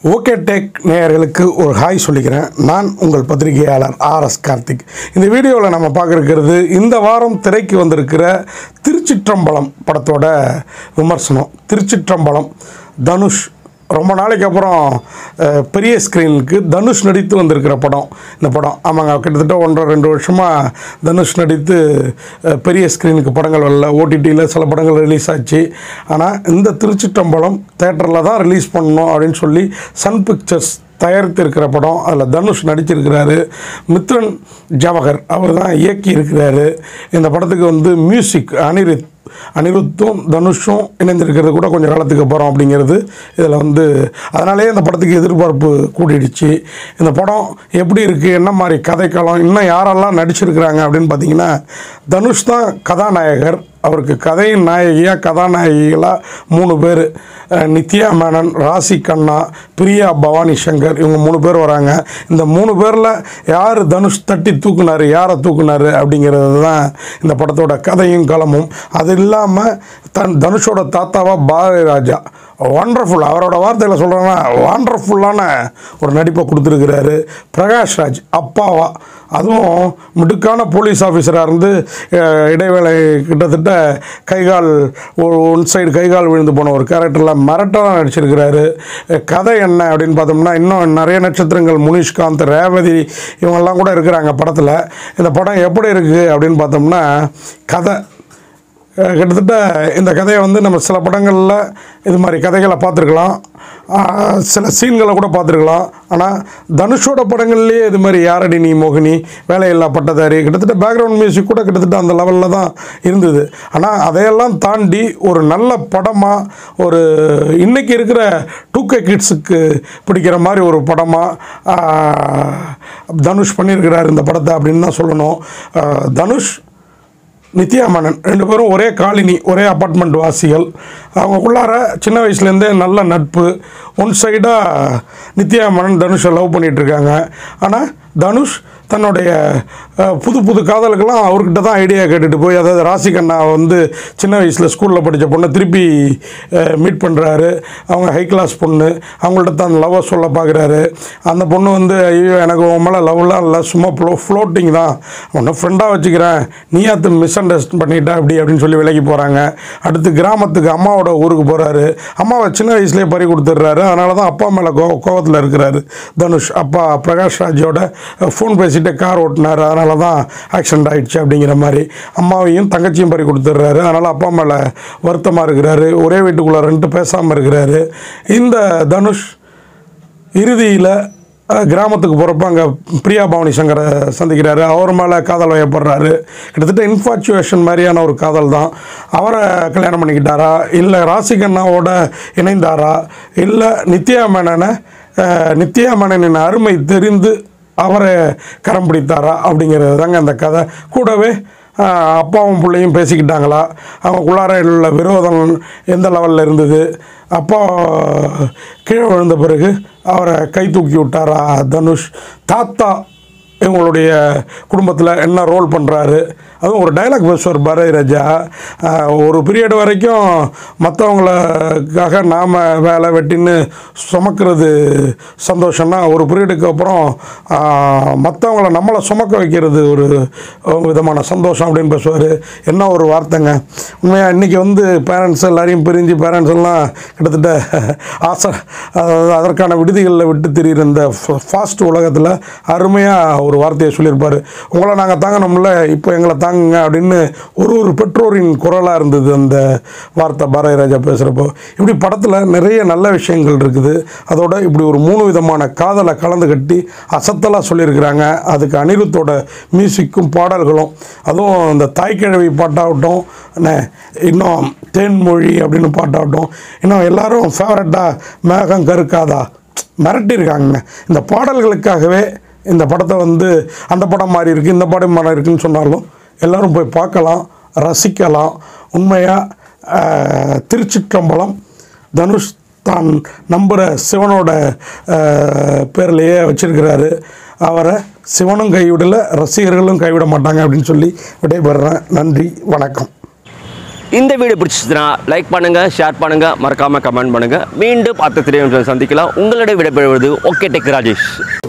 okay take நேயர்களுக்கு ஒரு hi சொல்லிக்கிறேன் நான் உங்கள் பத்திரிகையாளர் ஆர்எஸ் கார்த்திக் இந்த வீடியோவில் நம்ம பார்க்குறது இந்த வாரம் திரைக்கு வந்திருக்கிற திருச்சிற்றம்பலம் படத்தோட விமர்சனம் திருச்சிற்றம்பலம் தனுஷ் ரொம்ப நாளைக்கு அப்புறம் அஹ், பெரிய ஸ்க்ரீனுக்கு தனுஷ் நடித்து வந்திருக்கிற படம் இந்த படம் ஆமாங்க கிட்டத்தட்ட ஒன்றரை ரெண்டு வருஷமாக தனுஷ் நடித்து அஹ், பெரிய ஸ்க்ரீனுக்கு படங்கள் வரல ஓடிடியில் சில படங்கள் ரிலீஸ் ஆச்சு ஆனால் இந்த திருச்சிற்றம்பலம் தேட்டரில் தான் ரிலீஸ் பண்ணணும் அப்படின்னு சொல்லி சன் பிக்சர்ஸ் தயாரித்திருக்கிற படம் அதில் தனுஷ் நடிச்சிருக்கிறாரு மித்ரன் ஜவஹர் அவர் தான் இயக்கி இருக்கிறாரு இந்த படத்துக்கு வந்து மியூசிக் அனிருத் அனிருத்தும் தனுஷும் இணைந்திருக்கிறது கூட கொஞ்சம் காலத்துக்கு அப்புறம் அப்படிங்கிறது இதில் வந்து அதனாலேயே இந்த படத்துக்கு எதிர்பார்ப்பு கூடிடுச்சு இந்த படம் எப்படி இருக்குது என்ன மாதிரி கதைக்களம் இன்னும் யாரெல்லாம் நடிச்சிருக்கிறாங்க அப்படின்னு பார்த்தீங்கன்னா தனுஷ் தான் கதாநாயகர் அவருக்கு கதையின் நாயகியாக கதாநாயகிகளாக மூணு பேர் நித்யா மேனன் ராசி கண்ணா பிரியா பவானி சங்கர் இவங்க மூணு பேர் வராங்க இந்த மூணு பேரில் யார் தனுஷ் தட்டி தூக்குனாரு யாரை தூக்குனாரு அப்படிங்கிறது தான் இந்த படத்தோட கதையும் களமும் அது இல்லாமல் தன் தனுஷோட தாத்தாவா பாரதி ராஜா ஒண்டர்ஃபுல் அவரோட வார்த்தையில் சொல்கிறேன்னா ஒண்டர்ஃபுல்லான ஒரு நடிப்பை கொடுத்துருக்கிறாரு பிரகாஷ் ராஜ் அப்பாவா அதுவும் மிடுக்கான போலீஸ் ஆஃபீஸராக இருந்து அஹ், இடைவேளை கிட்டத்தட்ட கைகால் ஒரு ஒன் சைடு கைகால் விழுந்து போன ஒரு கேரக்டரில் மிரட்டலாக நடிச்சிருக்கிறாரு அஹ், கதை என்ன அப்படின்னு பார்த்தோம்னா இன்னும் நிறைய நட்சத்திரங்கள் முனிஷ்காந்த் ரேவதி இவங்கெல்லாம் கூட இருக்கிறாங்க படத்தில் இந்த படம் எப்படி இருக்குது அப்படின்னு பார்த்தோம்னா கதை அஹ் கிட்டத்தட்ட இந்த கதையை வந்து நம்ம சில படங்களில் இது மாதிரி கதைகளை பார்த்துருக்கலாம் ஆஹ் சில சீன்களை கூட பார்த்துருக்கலாம் ஆனால் தனுஷோட படங்கள்லேயே இது மாதிரி யாரடி நீ மோகினி வேலையில்லா பட்டதாரி கிட்டத்தட்ட பேக்ரவுண்ட் மியூசிக் கூட கிட்டத்தட்ட அந்த லெவலில் தான் இருந்தது ஆனால் அதையெல்லாம் தாண்டி ஒரு நல்ல படமாக ஒரு இன்னைக்கு இருக்கிற டூ கே கிட்ஸுக்கு பிடிக்கிற மாதிரி ஒரு படமாக தனுஷ் பண்ணியிருக்கிறார் இந்த படத்தை அப்படின்னு தான் சொல்லணும் ஆஹ் தனுஷ் நித்யா மேனன் ரெண்டு பேரும் ஒரே காலனி ஒரே அப்பார்ட்மெண்ட் வாசிகள் அவங்களுக்குள்ளார சின்ன வயசுலேருந்தே நல்ல நட்பு ஒன் சைடாக நித்யா மேனன் தனுஷை லவ் பண்ணிகிட்ருக்காங்க ஆனால் தனுஷ் தன்னுடைய அஹ், புது புது காதலுக்கெல்லாம் அவர்கிட்ட தான் ஐடியா கேட்டுட்டு போய் அதாவது ராசி கண்ணா வந்து சின்ன வயசில் ஸ்கூலில் படித்த பொண்ணை திருப்பி மீட் பண்ணுறாரு அவங்க ஹை கிளாஸ் பொண்ணு அவங்கள்ட்ட தான் லவ்வை சொல்ல பார்க்குறாரு அந்த பொண்ணு வந்து ஐயோ எனக்கு உன் மேலே லவ்லாம் இல்லை சும்மா ஃப்ளோ ஃப்ளோட்டிங் தான் உன்னை ஃப்ரெண்டாக வச்சுக்கிறேன் நீ அது மிஸ் அண்டர்ஸ்ட் பண்ணிட்டா அப்படி அப்படின்னு சொல்லி விலகி போகிறாங்க அடுத்து கிராமத்துக்கு அம்மாவோட ஊருக்கு போகிறாரு அம்மாவை சின்ன வயசுலேயே பறி கொடுத்துட்றாரு அதனால தான் அப்பா மேலே கோ கோவத்தில் இருக்கிறாரு தனுஷ் அப்பா பிரகாஷ் ராஜோட ஃபோன் பேசிட்டு கார் ஓட்டினார் அதனால தான் ஆக்சிடென்ட் ஆயிடுச்சு அப்படிங்கிற மாதிரி அம்மாவையும் தங்கச்சியும் பறி கொடுத்துட்றாரு அதனால் அப்பா மேலே வருத்தமாக இருக்கிறாரு ஒரே வீட்டுக்குள்ளே ரெண்டு பேசாமல் இருக்கிறாரு இந்த தனுஷ் இறுதியில் அஹ், கிராமத்துக்கு போகிறப்ப அங்கே பிரியா பவானி சங்கரை சந்திக்கிறாரு அவர் மேலே காதல் வயப்படுறாரு கிட்டத்தட்ட இன்ஃபாச்சுவேஷன் மாதிரியான ஒரு காதல் தான் அவரை கல்யாணம் பண்ணிக்கிட்டாரா இல்லை ராசிகண்ணாவோட இணைந்தாரா இல்லை நித்யா மேனனை அஹ், நித்யா மேனனின் அருமை தெரிந்து அவரை கரம் பிடித்தாரா அப்படிங்கிறது தாங்க அந்த கதை கூடவே ஆஹ், அப்பாவும் பிள்ளையும் பேசிக்கிட்டாங்களா அவங்களுக்குள்ளார உள்ள விரோதம் எந்த லெவலில் இருந்தது அப்பா கீழே விழுந்த பிறகு அவரை கை தூக்கி விட்டாரா தனுஷ் தாத்தா இவங்களுடைய குடும்பத்தில் என்ன ரோல் பண்ணுறாரு அதுவும் ஒரு டைலாக் பேசுவார் பாரதி ராஜா ஆஹ், ஒரு பீரியட் வரைக்கும் மற்றவங்களுக்காக நாம் வேலை வெட்டின்னு சுமக்கிறது சந்தோஷம்னா ஒரு பீரியடுக்கு அப்புறம் மற்றவங்கள நம்மளை சுமக்க வைக்கிறது ஒரு அஹ், விதமான சந்தோஷம் அப்படின்னு பேசுவார் என்ன ஒரு வார்த்தைங்க உண்மையாக இன்றைக்கி வந்து பேரண்ட்ஸ் எல்லாரையும் பிரிஞ்சு பேரண்ட்ஸ் எல்லாம் கிட்டத்தட்ட ஆசை அதாவது அதற்கான விடுதிகளில் விட்டு திரியிற இந்த ஃபாஸ்ட் உலகத்தில் அருமையாக ஒரு வார்த்தையை சொல்லியிருப்பார் உங்களை நாங்கள் தாங்கணும்ல இப்போ எங்களை தாங்குங்க அப்படின்னு ஒரு ஒரு பெற்றோரின் குரலாக இருந்தது அந்த வார்த்தை பாரதி ராஜா பேசுகிறப்போ இப்படி படத்தில் நிறைய நல்ல விஷயங்கள் இருக்குது அதோட இப்படி ஒரு மூணு விதமான காதலை கலந்து கட்டி அசத்தலாக சொல்லியிருக்கிறாங்க அதுக்கு அனிருத்தோட மியூசிக்கும் பாடல்களும் அதுவும் இந்த தாய்க்கிழவி பாட்டாகட்டும் என்ன இன்னும் தேன்மொழி அப்படின்னு பாட்டாகட்டும் இன்னும் எல்லாரும் ஃபேவரட்டாக மேகம் கருக்காதா மிரட்டியிருக்காங்க இந்த பாடல்களுக்காகவே இந்த படத்தை வந்து அந்த படம் மாதிரி இருக்குது இந்த படம் மாதிரி இருக்குன்னு சொன்னாலும் எல்லாரும் போய் பார்க்கலாம் ரசிக்கலாம் உண்மையாக திருச்சிற்றம்பலம் தனுஷ் தான் நம்புகிற சிவனோட அஹ், பேர்லேயே வச்சிருக்கிறாரு அவரை சிவனும் கைவிடலை ரசிகர்களும் கைவிட மாட்டாங்க அப்படின்னு சொல்லி விடைபெறுறேன் நன்றி வணக்கம் இந்த வீடியோ பிடிச்சிச்சுன்னா லைக் பண்ணுங்கள் ஷேர் பண்ணுங்கள் மறக்காமல் கமெண்ட் பண்ணுங்கள் மீண்டும் அடுத்த திரையும் சந்திக்கலாம் உங்களுடைய விடைபெறுவது ஓகே டெக் ராஜேஷ்